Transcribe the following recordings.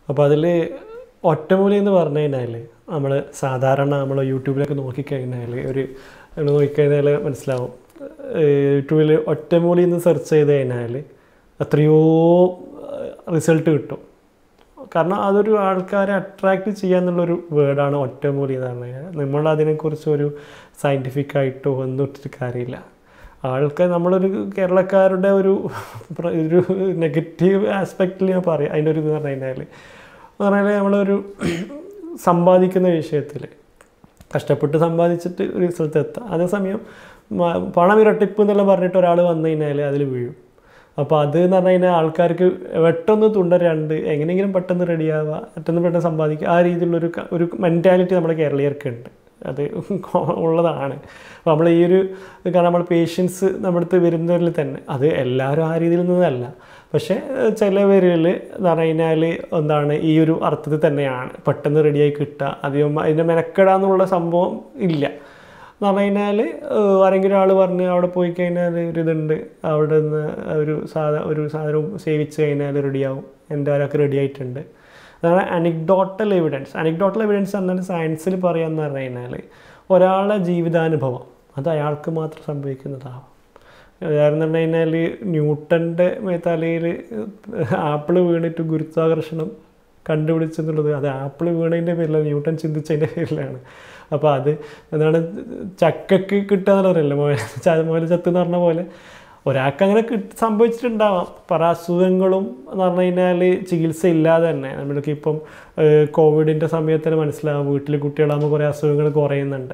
അപ്പോൾ അതിൽ ഒറ്റമൂലി എന്ന് പറഞ്ഞു കഴിഞ്ഞാൽ നമ്മൾ സാധാരണ നമ്മൾ യൂട്യൂബിലൊക്കെ നോക്കിക്കഴിഞ്ഞാൽ ഒരു നമ്മൾ നോക്കിക്കഴിഞ്ഞാൽ മനസ്സിലാവും ഏഹ് യൂട്യൂബിൽ ഒറ്റമൂലി എന്ന് സെർച്ച് ചെയ്ത് കഴിഞ്ഞാൽ എത്രയോ റിസൾട്ട് കിട്ടും കാരണം അതൊരു ആൾക്കാരെ അട്രാക്റ്റ് ചെയ്യാന്നുള്ളൊരു വേർഡാണ് ഒറ്റമൂലി എന്ന് പറഞ്ഞു കഴിഞ്ഞാൽ നമ്മൾ അതിനെക്കുറിച്ച് ഒരു സയൻറ്റിഫിക് ആയിട്ടോ ഒന്നും ഇട്ടിട്ട് കാര്യമില്ല ആൾക്കാർ നമ്മളൊരു കേരളക്കാരുടെ ഒരു പ്ര- ഒരു നെഗറ്റീവ് ആസ്പെക്റ്റിൽ ഞാൻ പറയാം അതിൻ്റെ ഒരു ഇത് പറഞ്ഞു കഴിഞ്ഞാൽ എന്ന് പറഞ്ഞാൽ നമ്മളൊരു സമ്പാദിക്കുന്ന വിഷയത്തിൽ കഷ്ടപ്പെട്ട് സമ്പാദിച്ചിട്ട് ഒരു സ്ഥലത്ത് എത്താം അതേസമയം മ- പണം ഇരട്ടിപ്പ് എന്നുള്ള പറഞ്ഞിട്ട് ഒരാൾ വന്നു കഴിഞ്ഞാൽ അതിൽ വീഴും അപ്പോൾ അത് എന്ന് പറഞ്ഞു കഴിഞ്ഞാൽ ആൾക്കാർക്ക് പെട്ടെന്ന് തുണ്ടരാണ്ട് എങ്ങനെയെങ്കിലും പെട്ടെന്ന് റെഡിയാവുക പെട്ടെന്ന് പെട്ടെന്ന് സമ്പാദിക്കുക ആ രീതിയിലുള്ളൊരു ക- ഒരു മെൻറ്റാലിറ്റി നമ്മുടെ കേരളീയർക്ക് ഉണ്ട് അത് ഉള്ളതാണ് അപ്പോൾ നമ്മൾ ഈ ഒരു കാരണം നമ്മൾ പേഷ്യൻസ് നമ്മുടെ അടുത്ത് വരുന്നവരിൽ തന്നെ അത് എല്ലാവരും ആ രീതിയിൽ നിന്നല്ല പക്ഷേ ഏഹ്, ചില പേരിൽ എന്ന് പറഞ്ഞു കഴിഞ്ഞാൽ എന്താണ് ഈ ഒരു അർത്ഥത്തിൽ തന്നെയാണ് പെട്ടെന്ന് റെഡിയായി കിട്ടുക അധികം അതിൻ്റെ മെനക്കെടാന്നുള്ള സംഭവം ഇല്ല എന്ന് പറഞ്ഞു കഴിഞ്ഞാൽ ആരെങ്കിലും ആൾ പറഞ്ഞ് അവിടെ പോയി കഴിഞ്ഞാൽ ഒരു ഇതുണ്ട് അവിടെ നിന്ന് ഒരു സാധനം ഒരു സാധനം സേവിച്ച് കഴിഞ്ഞാൽ റെഡിയാവും എൻ്റെ ആരൊക്കെ റെഡി ആയിട്ടുണ്ട് അതാണ് അനിക്ഡോട്ടൽ എവിഡൻസ് അനിക്ഡോട്ടൽ എവിഡൻസ് എന്നാൽ സയൻസിൽ പറയാന്ന് പറഞ്ഞു കഴിഞ്ഞാൽ ഒരാളുടെ ജീവിതാനുഭവം അത് അയാൾക്ക് മാത്രം സംഭവിക്കുന്നതാവാം ഉദാഹരണം പറഞ്ഞു കഴിഞ്ഞാൽ ന്യൂട്ടൻ്റെ തലയിൽ ആപ്പിൾ വീണിട്ട് ഗുരുത്വാകർഷണം കണ്ടുപിടിച്ചെന്നുള്ളത് അത് ആപ്പിൾ വീണതിൻ്റെ പേരിലാണ് ന്യൂട്ടൺ ചിന്തിച്ചതിൻ്റെ പേരിലാണ് അപ്പോൾ അത് എന്താണ് ചക്കക്ക് കിട്ടുക എന്നുള്ള പറയല്ലോ മോല മോല ചത്ത് എന്ന് പറഞ്ഞ പോലെ ഒരാൾക്ക് അങ്ങനെ കിട്ട് സംഭവിച്ചിട്ടുണ്ടാവാം പല അസുഖങ്ങളും എന്ന് പറഞ്ഞു കഴിഞ്ഞാൽ ചികിത്സ ഇല്ലാതെ തന്നെ നമ്മൾക്ക് ഇപ്പം കോവിഡിൻ്റെ സമയത്ത് തന്നെ മനസ്സിലാവും വീട്ടിൽ കുട്ടികളാകുമ്പോൾ കുറേ അസുഖങ്ങൾ കുറയുന്നുണ്ട്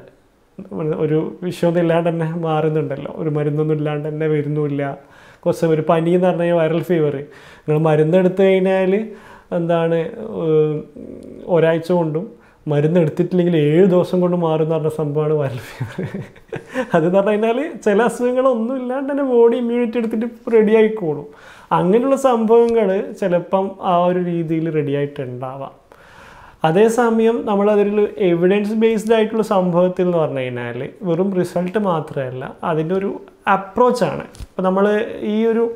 ഒരു വിഷയമൊന്നും ഇല്ലാണ്ട് തന്നെ മാറുന്നുണ്ടല്ലോ ഒരു മരുന്നൊന്നും ഇല്ലാണ്ട് തന്നെ വരുന്നുമില്ല കുറച്ച് ഒരു പനി എന്ന് പറഞ്ഞു കഴിഞ്ഞാൽ വൈറൽ ഫീവർ നിങ്ങൾ മരുന്നെടുത്ത് കഴിഞ്ഞാൽ എന്താണ് ഏഹ്, ഒരാഴ്ച കൊണ്ടും മരുന്ന് എടുത്തിട്ടില്ലെങ്കിൽ ഏഴ് ദിവസം കൊണ്ട് മാറുന്ന പറഞ്ഞ സംഭവമാണ് വൈറൽ ഫീവർ അതെന്ന് പറഞ്ഞു കഴിഞ്ഞാൽ ചില അസുഖങ്ങളൊന്നും ഇല്ലാണ്ട് തന്നെ ബോഡി ഇമ്മ്യൂണിറ്റി എടുത്തിട്ട് റെഡി ആയിക്കോളും അങ്ങനെയുള്ള സംഭവങ്ങൾ ചിലപ്പം ആ ഒരു രീതിയിൽ റെഡി ആയിട്ടുണ്ടാവാം അതേസമയം നമ്മളതൊരു എവിഡൻസ് ബേസ്ഡ് ആയിട്ടുള്ള സംഭവത്തിൽ എന്ന് പറഞ്ഞു കഴിഞ്ഞാൽ വെറും റിസൾട്ട് മാത്രമല്ല അതിൻ്റെ ഒരു അപ്രോച്ചാണ് അപ്പോൾ നമ്മൾ ഈ ഒരു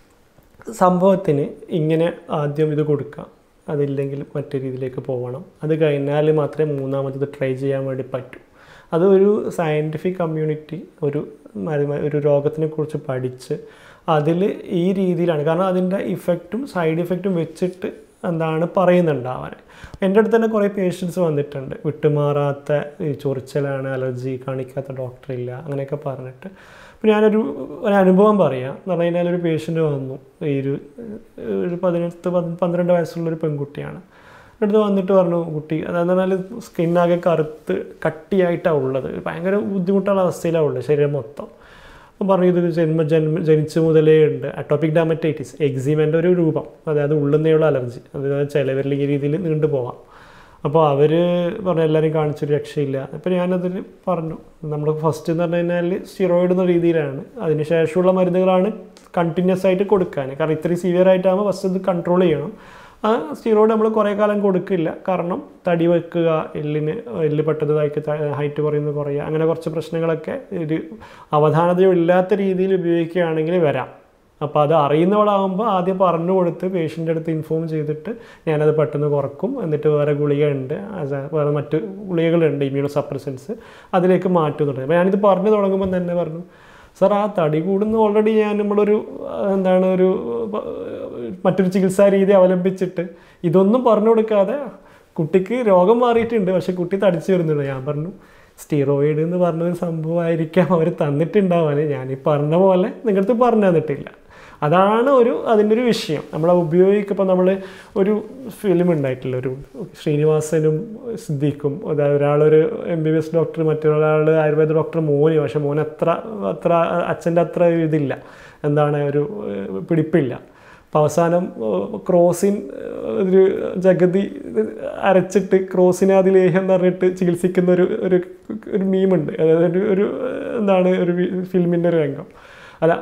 സംഭവത്തിന് ഇങ്ങനെ ആദ്യം ഇത് കൊടുക്കാം അതില്ലെങ്കിൽ മറ്റു രീതിയിലേക്ക് പോകണം അത് കഴിഞ്ഞാൽ മാത്രമേ മൂന്നാമത്തത് ട്രൈ ചെയ്യാൻ വേണ്ടി പറ്റൂ അത് ഒരു സയൻറ്റിഫിക് കമ്മ്യൂണിറ്റി ഒരു മരുന്ന് ഒരു രോഗത്തിനെ കുറിച്ച് പഠിച്ച് അതിൽ ഈ രീതിയിലാണ് കാരണം അതിൻ്റെ ഇഫക്റ്റും സൈഡ് ഇഫക്റ്റും വെച്ചിട്ട് എന്താണ് പറയുന്നുണ്ടാവാൻ എൻ്റെ അടുത്ത് തന്നെ കുറേ പേഷ്യൻസ് വന്നിട്ടുണ്ട് വിട്ടുമാറാത്ത ഈ ചൊറിച്ചലാണ് അലർജി കാണിക്കാത്ത ഡോക്ടറില്ല അങ്ങനെയൊക്കെ പറഞ്ഞിട്ട് അപ്പോൾ ഞാനൊരു ഒരു അനുഭവം പറയാം എന്ന് പറഞ്ഞു കഴിഞ്ഞാൽ ഒരു പേഷ്യൻ്റ് വന്നു ഈ ഒരു ഒരു പതിനെട്ട് പന്ത് പന്ത്രണ്ട് വയസ്സുള്ളൊരു പെൺകുട്ടിയാണ് അടുത്ത് വന്നിട്ട് പറഞ്ഞു കുട്ടി അതെന്ന് പറഞ്ഞാൽ സ്കിന്നാകെ കറുത്ത് കട്ടിയായിട്ടാണ് ഉള്ളത് ഭയങ്കര ബുദ്ധിമുട്ടുള്ള അവസ്ഥയിലാണ് ഉള്ളത് ശരീരം മൊത്തം അപ്പം പറഞ്ഞു ഇത് ജന്മ ജന്മ ജനിച്ച മുതലേ ഉണ്ട് അട്ടോപ്പിക് ഡാമറ്റൈറ്റിസ് എക്സിമേൻ്റെ ഒരു രൂപം അതായത് ഉള്ളുന്നയുള്ള അലർജി അത് ചിലവരിൽ ഈ രീതിയിൽ നീണ്ടു പോവാം അപ്പോൾ അവർ പറഞ്ഞു എല്ലാവരും കാണിച്ചൊരു രക്ഷയില്ല അപ്പോൾ ഞാനതിൽ പറഞ്ഞു നമ്മൾ ഫസ്റ്റ് എന്ന് പറഞ്ഞു കഴിഞ്ഞാൽ സ്റ്റിറോയിഡ് എന്ന രീതിയിലാണ് അതിന് ശേഷമുള്ള മരുന്നുകളാണ് കണ്ടിന്യൂസ് ആയിട്ട് കൊടുക്കാൻ കാരണം ഇത്രയും സിവിയർ ആയിട്ടാകുമ്പോൾ ഫസ്റ്റ് ഇത് കൺട്രോൾ ചെയ്യണം ആ സ്റ്റിറോയിഡ് നമ്മൾ കുറേ കാലം കൊടുക്കില്ല കാരണം തടി വെക്കുക എല്ലിന് എല്ല് പെട്ടതായിട്ട് ഹൈറ്റ് കുറയുന്നത് കുറയുക അങ്ങനെ കുറച്ച് പ്രശ്നങ്ങളൊക്കെ ഒരു അവധാനതയില്ലാത്ത രീതിയിൽ ഉപയോഗിക്കുകയാണെങ്കിൽ വരാം അപ്പോൾ അത് അറിയുന്നവളാകുമ്പോൾ ആദ്യം പറഞ്ഞു കൊടുത്ത് പേഷ്യൻ്റെ അടുത്ത് ഇൻഫോം ചെയ്തിട്ട് ഞാനത് പെട്ടെന്ന് കുറക്കും എന്നിട്ട് വേറെ ഗുളിക ഉണ്ട് അത് വേറെ മറ്റ് ഗുളികകളുണ്ട് ഇമ്മ്യൂണോ സപ്രസൻസ് അതിലേക്ക് മാറ്റുന്നുണ്ട് അപ്പോൾ ഞാനിത് പറഞ്ഞു തുടങ്ങുമ്പോൾ തന്നെ പറഞ്ഞു സാർ ആ തടി കൂടുന്ന ഓൾറെഡി ഞാൻ നമ്മളൊരു ആ, എന്താണ് ഒരു ആ, മറ്റൊരു ചികിത്സാ രീതി അവലംബിച്ചിട്ട് ഇതൊന്നും പറഞ്ഞു കൊടുക്കാതെ കുട്ടിക്ക് രോഗം മാറിയിട്ടുണ്ട് പക്ഷെ കുട്ടി തടിച്ചു വരുന്നുണ്ട് ഞാൻ പറഞ്ഞു സ്റ്റീറോയിഡ് എന്ന് പറഞ്ഞൊരു സംഭവമായിരിക്കാം അവർ തന്നിട്ടുണ്ടാവാൻ ഞാൻ ഈ പറഞ്ഞ പോലെ നിങ്ങളടുത്ത് പറഞ്ഞു തന്നിട്ടില്ല അതാണ് ഒരു അതിൻ്റെ ഒരു വിഷയം നമ്മൾ ഉപയോഗിക്കുമ്പോൾ നമ്മൾ ഒരു ഫിലിം ഉണ്ടായിട്ടില്ല ഒരു ശ്രീനിവാസനും സിദ്ദീഖും അതായത് ഒരാളൊരു M B B S doctor മറ്റൊരാൾ ആയുർവേദ ഡോക്ടർ മോന് പക്ഷെ മോൻ അത്ര അത്ര അച്ഛൻ്റെ അത്ര ഇതില്ല എന്താണ് ഒരു ഏഹ്, പിടിപ്പില്ല അപ്പോൾ അവസാനം ഏഹ്, ക്രോസിൻ ഏഹ്, ഒരു ജഗതി അരച്ചിട്ട് ക്രോസിനാദി ലേഹ്യം എന്ന് പറഞ്ഞിട്ട് ചികിത്സിക്കുന്ന ഒരു ഒരു ഒരു മീമുണ്ട് അതായത് ഒരു ഒരു ഏഹ്, എന്താണ് ഒരു ഫിലിമിൻ്റെ ഒരു രംഗം അല്ല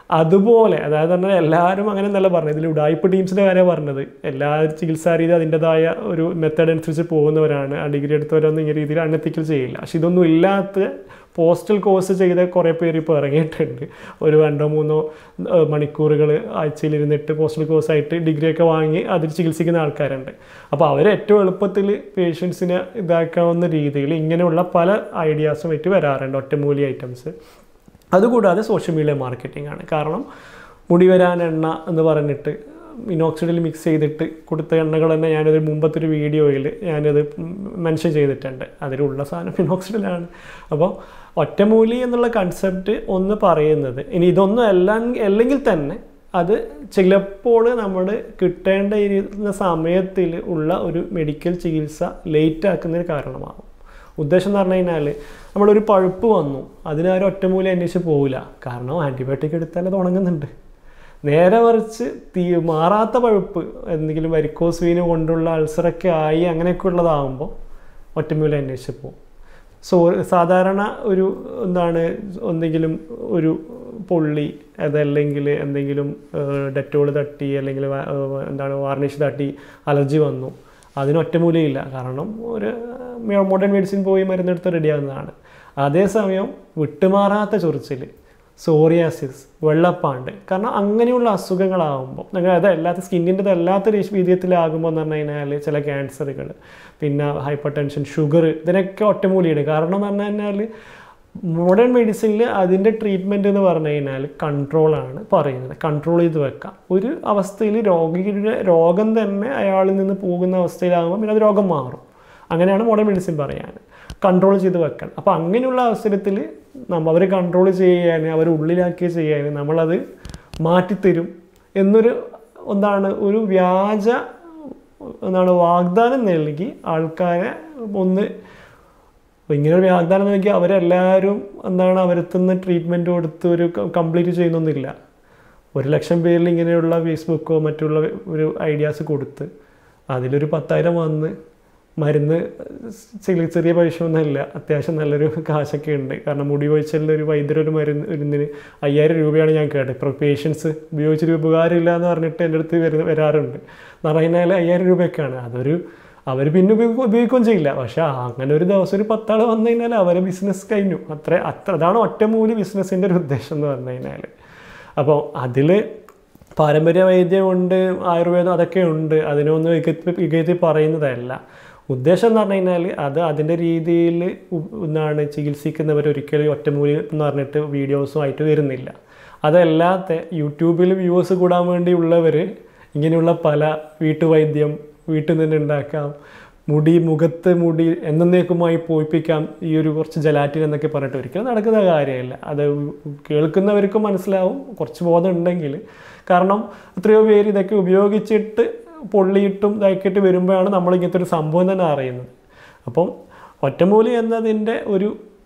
അതുപോലെ അതായത് പറഞ്ഞാൽ എല്ലാവരും അങ്ങനെ നല്ല പറഞ്ഞത് ഇതിൽ ഉടായ്പ ടീംസിൻ്റെ കാര്യം പറഞ്ഞത് എല്ലാ ചികിത്സാ രീതി അതിൻ്റെതായ ഒരു മെത്തേഡ് അനുസരിച്ച് പോകുന്നവരാണ് ആ ഡിഗ്രി എടുത്തവരൊന്നും ഇങ്ങനെ രീതിയിൽ അൺഎത്തിക്കൽ ചെയ്യില്ല പക്ഷെ ഇതൊന്നും ഇല്ലാത്ത പോസ്റ്റൽ കോഴ്സ് ചെയ്ത കുറേ പേര് ഇപ്പോൾ ഇറങ്ങിയിട്ടുണ്ട് ഒരു രണ്ടോ മൂന്നോ ഏഹ്, മണിക്കൂറുകൾ ആഴ്ചയിൽ ഇരുന്നിട്ട് പോസ്റ്റൽ കോഴ്സായിട്ട് ഡിഗ്രിയൊക്കെ വാങ്ങി അതിൽ ചികിത്സിക്കുന്ന ആൾക്കാരുണ്ട് അപ്പോൾ അവർ ഏറ്റവും എളുപ്പത്തിൽ പേഷ്യൻസിനെ ഇതാക്കാവുന്ന രീതിയിൽ ഇങ്ങനെയുള്ള പല ഐഡിയാസും ആയിട്ട് വരാറുണ്ട് ഒറ്റമൂലി ഐറ്റംസ് അതുകൂടാതെ സോഷ്യൽ മീഡിയ മാർക്കറ്റിംഗ് ആണ് കാരണം മുടി വരാൻ എണ്ണ എന്ന് പറഞ്ഞിട്ട് മിനോക്സിഡിൽ മിക്സ് ചെയ്തിട്ട് കൊടുത്ത എണ്ണകൾ തന്നെ ഞാനത് മുമ്പത്തെ ഒരു വീഡിയോയിൽ ഞാനത് മെൻഷൻ ചെയ്തിട്ടുണ്ട് അതിലുള്ള സാധനം മിനോക്സിഡിലാണ് അപ്പോൾ ഒറ്റമൂലി എന്നുള്ള കൺസെപ്റ്റ് ഒന്ന് പറയുന്നത് ഇനി ഇതൊന്നും എല്ലാം അല്ലെങ്കിൽ തന്നെ അത് ചിലപ്പോൾ നമ്മൾ കിട്ടേണ്ട ഇരുന്ന സമയത്തിൽ ഉള്ള ഒരു മെഡിക്കൽ ചികിത്സ ലേറ്റ് ആക്കുന്നതിന് കാരണമാകും ഉദ്ദേശം എന്ന് പറഞ്ഞു കഴിഞ്ഞാൽ നമ്മളൊരു പഴുപ്പ് വന്നു അതിനാരും ഒറ്റമൂലി അന്വേഷിച്ച് പോവില്ല കാരണം ആൻറ്റിബയോട്ടിക് എടുത്താൽ അത് ഉണങ്ങുന്നുണ്ട് നേരെ മറിച്ച് തീ മാറാത്ത പഴുപ്പ് എന്തെങ്കിലും വരിക്കോസ് വീന് കൊണ്ടുള്ള അൾസറൊക്കെ ആയി അങ്ങനെയൊക്കെ ഉള്ളതാകുമ്പോൾ ഒറ്റമൂലി അന്വേഷിച്ച് പോകും സോ സാധാരണ ഒരു എന്താണ് എന്തെങ്കിലും ഒരു പൊള്ളി അതല്ലെങ്കിൽ എന്തെങ്കിലും ഡെറ്റോൾ തട്ടി അല്ലെങ്കിൽ വാ- ഏഹ് എന്താണ് വാർണിഷ് തട്ടി അലർജി വന്നു അതിന് ഒറ്റമൂലയില്ല കാരണം ഒരു മോഡേൺ മെഡിസിൻ പോയി മരുന്നെടുത്ത് റെഡിയാകുന്നതാണ് അതേസമയം വിട്ടുമാറാത്ത ചൊറിച്ചിൽ സോറിയാസിസ് വെള്ളപ്പാണ്ട് കാരണം അങ്ങനെയുള്ള അസുഖങ്ങളാകുമ്പോൾ നിങ്ങൾ അത് അല്ലാത്ത സ്കിന്നിൻ്റെ അല്ലാത്ത രീതിയത്തിലാകുമ്പോൾ എന്ന് പറഞ്ഞു കഴിഞ്ഞാൽ ചില ക്യാൻസറുകൾ പിന്നെ ഹൈപ്പർ ടെൻഷൻ ഷുഗർ ഇതിനൊക്കെ ഒറ്റമൂലിയാണ് കാരണം എന്ന് പറഞ്ഞു കഴിഞ്ഞാൽ മോഡേൺ മെഡിസിനിൽ അതിൻ്റെ ട്രീറ്റ്മെൻറ്റ് എന്ന് പറഞ്ഞു കഴിഞ്ഞാൽ കൺട്രോളാണ് പറയുന്നത് കൺട്രോൾ ചെയ്ത് വെക്കാം ഒരു അവസ്ഥയിൽ രോഗിയുടെ രോഗം തന്നെ അയാളിൽ നിന്ന് പോകുന്ന അവസ്ഥയിലാകുമ്പോൾ പിന്നെ അത് രോഗം മാറും അങ്ങനെയാണ് മോഡേൺ മെഡിസിൻ പറയാൻ കൺട്രോൾ ചെയ്ത് വെക്കണം അപ്പോൾ അങ്ങനെയുള്ള അവസരത്തിൽ നമ്മൾ അവർ കൺട്രോൾ ചെയ്യാൻ അവർ ഉള്ളിലാക്കി ചെയ്യാൻ നമ്മളത് മാറ്റിത്തരും എന്നൊരു എന്താണ് ഒരു വ്യാജ എന്താണ് വാഗ്ദാനം നൽകി ആൾക്കാരെ ഒന്ന് അപ്പോൾ ഇങ്ങനെ ഒരു വാഗ്ദാനം നൽകി അവരെല്ലാവരും എന്താണ് അവരെത്തുന്ന ട്രീറ്റ്മെൻറ്റ് കൊടുത്ത് ഒരു കംപ്ലീറ്റ് ചെയ്യുന്നൊന്നുമില്ല ഒരു ലക്ഷം പേരിൽ ഇങ്ങനെയുള്ള ഫേസ്ബുക്കോ മറ്റുള്ള ഒരു ഐഡിയാസ് കൊടുത്ത് അതിലൊരു പത്തായിരം വന്ന് മരുന്ന് ചെറിയ ചെറിയ പൈസ ഒന്നുമല്ല അത്യാവശ്യം നല്ലൊരു കാശൊക്കെ ഉണ്ട് കാരണം മുടി കൊഴിച്ചലിൽ ഒരു വൈദ്യരൊരു മരുന്ന് മരുന്നിന് അയ്യായിരം രൂപയാണ് ഞാൻ കേട്ടത് ഇപ്പോൾ പേഷ്യൻസ് ഉപയോഗിച്ചൊരു ഉപകാരമില്ല എന്ന് പറഞ്ഞിട്ട് എൻ്റെ അടുത്ത് വരുന്ന വരാറുണ്ട് എന്ന് പറഞ്ഞു കഴിഞ്ഞാൽ അയ്യായിരം രൂപയൊക്കെയാണ് അതൊരു അവർ പിന്നെ ഉപയോഗ ഉപയോഗിക്കുകയും ചെയ്യില്ല പക്ഷേ അങ്ങനെ ഒരു ദിവസം ഒരു പത്താൾ വന്നു കഴിഞ്ഞാൽ അവരെ ബിസിനസ് കഴിഞ്ഞു അത്ര അത്ര അതാണ് ഒറ്റമൂലി ബിസിനസ്സിൻ്റെ ഒരു ഉദ്ദേശം എന്ന് പറഞ്ഞു കഴിഞ്ഞാൽ അപ്പോൾ അതിൽ പാരമ്പര്യ വൈദ്യമുണ്ട് ആയുർവേദം അതൊക്കെ ഉണ്ട് അതിനൊന്നും ഇകത്തി ഇകത്തി പറയുന്നതല്ല ഉദ്ദേശം എന്ന് പറഞ്ഞു കഴിഞ്ഞാൽ അത് അതിൻ്റെ രീതിയിൽ എന്താണ് ചികിത്സിക്കുന്നവർ ഒരിക്കലും ഒറ്റമൂലി എന്ന് പറഞ്ഞിട്ട് വീഡിയോസും ആയിട്ട് വരുന്നില്ല അതല്ലാത്ത യൂട്യൂബിൽ വ്യൂവേഴ്സ് കൂടാൻ വേണ്ടിയുള്ളവർ ഇങ്ങനെയുള്ള പല വീട്ടുവൈദ്യം വീട്ടിൽ നിന്ന് ഉണ്ടാക്കാം മുടി മുഖത്ത് മുടി എന്നേക്കുമായി പോയിപ്പിക്കാം ഈ ഒരു കുറച്ച് ജലാറ്റിൻ എന്നൊക്കെ പറഞ്ഞിട്ട് ഒരിക്കലും നടക്കുന്ന കാര്യമില്ല അത് കേൾക്കുന്നവർക്കും മനസ്സിലാവും കുറച്ച് ബോധം ഉണ്ടെങ്കിൽ കാരണം എത്രയോ പേര് ഇതൊക്കെ ഉപയോഗിച്ചിട്ട് പൊള്ളിയിട്ടും ഇതാക്കിയിട്ട് വരുമ്പോഴാണ് നമ്മൾ ഇങ്ങനത്തെ ഒരു സംഭവം തന്നെ അറിയുന്നത് അപ്പം ഒറ്റമൂലി എന്നതിൻ്റെ ഒരു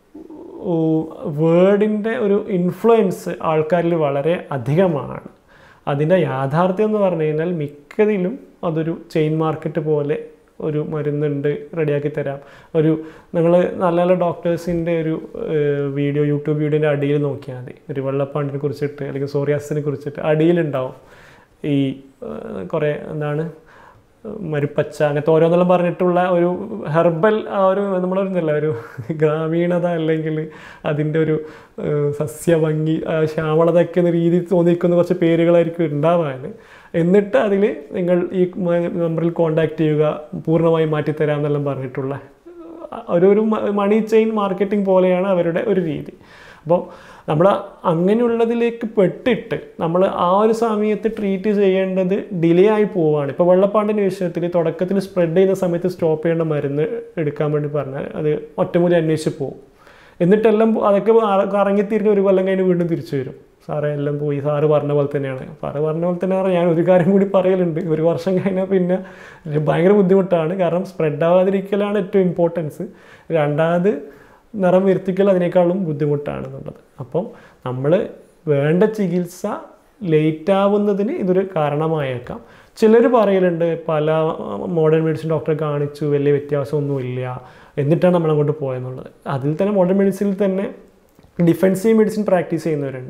വേർഡിൻ്റെ ഒരു ഇൻഫ്ലുവൻസ് ആൾക്കാരിൽ വളരെ അധികമാണ് അതിൻ്റെ യാഥാർത്ഥ്യം എന്ന് പറഞ്ഞു കഴിഞ്ഞാൽ മിക്കതിലും അതൊരു ചെയിൻ മാർക്കറ്റ് പോലെ ഒരു മരുന്നുണ്ട് റെഡിയാക്കി തരാം ഒരു നിങ്ങൾ നല്ല നല്ല ഡോക്ടേഴ്സിൻ്റെ ഒരു ഏഹ്, വീഡിയോ യൂട്യൂബ് വീഡിയോൻ്റെ അടിയിൽ നോക്കിയാൽ മതി ഒരു വെള്ളപ്പാണ്ടിനെ കുറിച്ചിട്ട് അല്ലെങ്കിൽ സോറിയാസിനെ കുറിച്ചിട്ട് അടിയിലുണ്ടാവും ഈ ഏഹ്, കുറേ എന്താണ് മരുപ്പച്ച അങ്ങനത്തെ ഓരോന്നെല്ലാം പറഞ്ഞിട്ടുള്ള ഒരു ഹെർബൽ ആ ഒരു നമ്മളൊരുന്നല്ല ഒരു ഗ്രാമീണത അല്ലെങ്കിൽ അതിൻ്റെ ഒരു ഏഹ്, സസ്യഭംഗി ആ ശ്യാമളതയ്ക്ക് എന്ന രീതി തോന്നിക്കുന്ന കുറച്ച് പേരുകളായിരിക്കും ഉണ്ടാവാൻ എന്നിട്ട് അതിൽ നിങ്ങൾ ഈ മ- നമ്പറിൽ കോൺടാക്റ്റ് ചെയ്യുക പൂർണ്ണമായും മാറ്റിത്തരാം എന്നെല്ലാം പറഞ്ഞിട്ടുള്ള ഒരു ഒരു മണി ചെയിൻ മാർക്കറ്റിംഗ് പോലെയാണ് അവരുടെ ഒരു രീതി അപ്പോൾ നമ്മൾ അങ്ങനെയുള്ളതിലേക്ക് പെട്ടിട്ട് നമ്മൾ ആ ഒരു സമയത്ത് ട്രീറ്റ് ചെയ്യേണ്ടത് ഡിലേ ആയി പോവുകയാണ് ഇപ്പോൾ വെള്ളപ്പാണ്ടിൻ്റെ വിഷയത്തിൽ തുടക്കത്തിൽ സ്പ്രെഡ് ചെയ്യുന്ന സമയത്ത് സ്റ്റോപ്പ് ചെയ്യേണ്ട മരുന്ന് എടുക്കാൻ വേണ്ടി പറഞ്ഞാൽ അത് ഒറ്റമൂലി അന്വേഷിച്ച് പോകും എന്നിട്ടെല്ലാം അതൊക്കെ അറ- കറങ്ങിത്തിരിഞ്ഞ് ഒരു കൊല്ലം കഴിഞ്ഞ് വീണ്ടും തിരിച്ചു വരും സാറേ എല്ലാം പോയി സാറ് പറഞ്ഞ പോലെ തന്നെയാണ് സാറ് പറഞ്ഞ പോലെ തന്നെയാണ് ഞാൻ ഒരു കാര്യം കൂടി പറയലുണ്ട് ഒരു വർഷം കഴിഞ്ഞാൽ പിന്നെ ഭയങ്കര ബുദ്ധിമുട്ടാണ് കാരണം സ്പ്രെഡ് ആവാതിരിക്കലാണ് ഏറ്റവും ഇമ്പോർട്ടൻസ് രണ്ടാമത് നിറം വരുത്തിക്കൽ അതിനേക്കാളും ബുദ്ധിമുട്ടാണെന്നുള്ളത് അപ്പം നമ്മൾ വേണ്ട ചികിത്സ ലേറ്റ് ആവുന്നതിന് ഇതൊരു കാരണമായേക്കാം ചിലർ പറയലുണ്ട് പല മോഡേൺ മെഡിസിൻ ഡോക്ടറെ കാണിച്ചു വലിയ വ്യത്യാസമൊന്നുമില്ല എന്നിട്ടാണ് നമ്മൾ അങ്ങോട്ട് പോയെന്നുള്ളത് അതിൽ തന്നെ മോഡേൺ മെഡിസിനിൽ തന്നെ ഡിഫെൻസീവ് മെഡിസിൻ പ്രാക്ടീസ് ചെയ്യുന്നവരുണ്ട്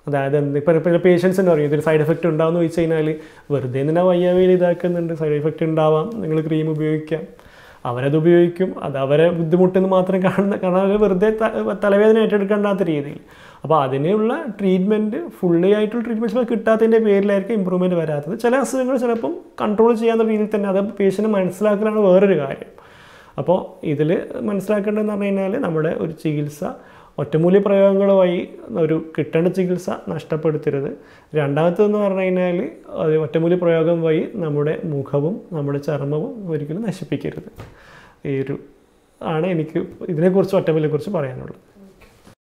അതായത് എന്ത് ഇപ്പം ഇപ്പം പേഷ്യൻസിന് പറയും ഇതൊരു സൈഡ് എഫക്റ്റ് ഉണ്ടാവുമെന്ന് ചോദിച്ചു കഴിഞ്ഞാൽ വെറുതെ എന്തിനാ വയ്യാവേലി ഇതാക്കുന്നുണ്ട് സൈഡ് എഫക്റ്റ് ഉണ്ടാവാം നിങ്ങൾ ക്രീം ഉപയോഗിക്കാം അവരത് ഉപയോഗിക്കും അത് അവരെ ബുദ്ധിമുട്ടെന്ന് മാത്രം കാണുന്ന കാരണം അവർ വെറുതെ ത- തലവേദന ഏറ്റെടുക്കേണ്ടാത്ത രീതിയിൽ അപ്പോൾ അതിനുള്ള ട്രീറ്റ്മെൻറ്റ് ഫുള്ളി ആയിട്ടുള്ള ട്രീറ്റ്മെൻറ്റ്സ് കിട്ടാത്തതിൻ്റെ പേരിലായിരിക്കും ഇമ്പ്രൂവ്മെൻറ്റ് വരാത്തത് ചില അസുഖങ്ങൾ ചിലപ്പം കൺട്രോൾ ചെയ്യാവുന്ന രീതിയിൽ തന്നെ അത് പേഷ്യൻ്റ് മനസ്സിലാക്കലാണ് വേറൊരു കാര്യം അപ്പോൾ ഇതിൽ മനസ്സിലാക്കേണ്ടതെന്ന് പറഞ്ഞു കഴിഞ്ഞാൽ നമ്മുടെ ഒരു ചികിത്സ ഒറ്റമൂലി പ്രയോഗങ്ങൾ വഴി ഒരു കിട്ടേണ്ട ചികിത്സ നഷ്ടപ്പെടുത്തരുത് രണ്ടാമത്തേതെന്ന് പറഞ്ഞു കഴിഞ്ഞാൽ അത് ഒറ്റമൂലി പ്രയോഗം വഴി നമ്മുടെ മുഖവും നമ്മുടെ ചർമ്മവും ഒരിക്കലും നശിപ്പിക്കരുത് ഈ ഒരു ആണ് എനിക്ക് ഇതിനെക്കുറിച്ച് ഒറ്റമൂലിയെക്കുറിച്ച് പറയാനുള്ളത്